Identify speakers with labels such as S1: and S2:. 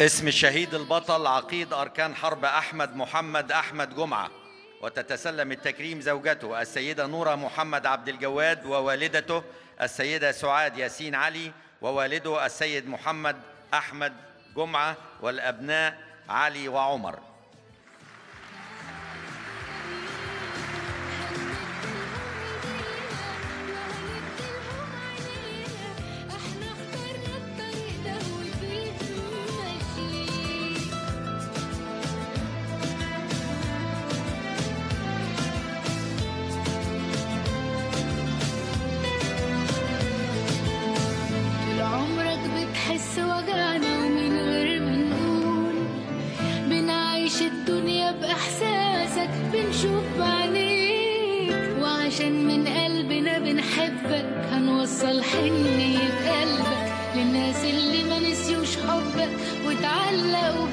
S1: اسم الشهيد البطل عقيد أركان حرب أحمد محمد أحمد جمعة وتتسلم التكريم زوجته السيدة نورة محمد عبد الجواد ووالدته السيدة سعاد ياسين علي ووالده السيد محمد أحمد جمعة والأبناء علي وعمر
S2: احنا اخترنا الطريق ده وفيه ماشيين طول عمرك بتحس وجعنا ومن غير ما نقول بنعيش الدنيا بإحساسك بنشوف بعينيك وعشان من قلبنا بنحبك هنوصل حنية قلبك للناس اللي ما نسيوش حبك وتعلقوا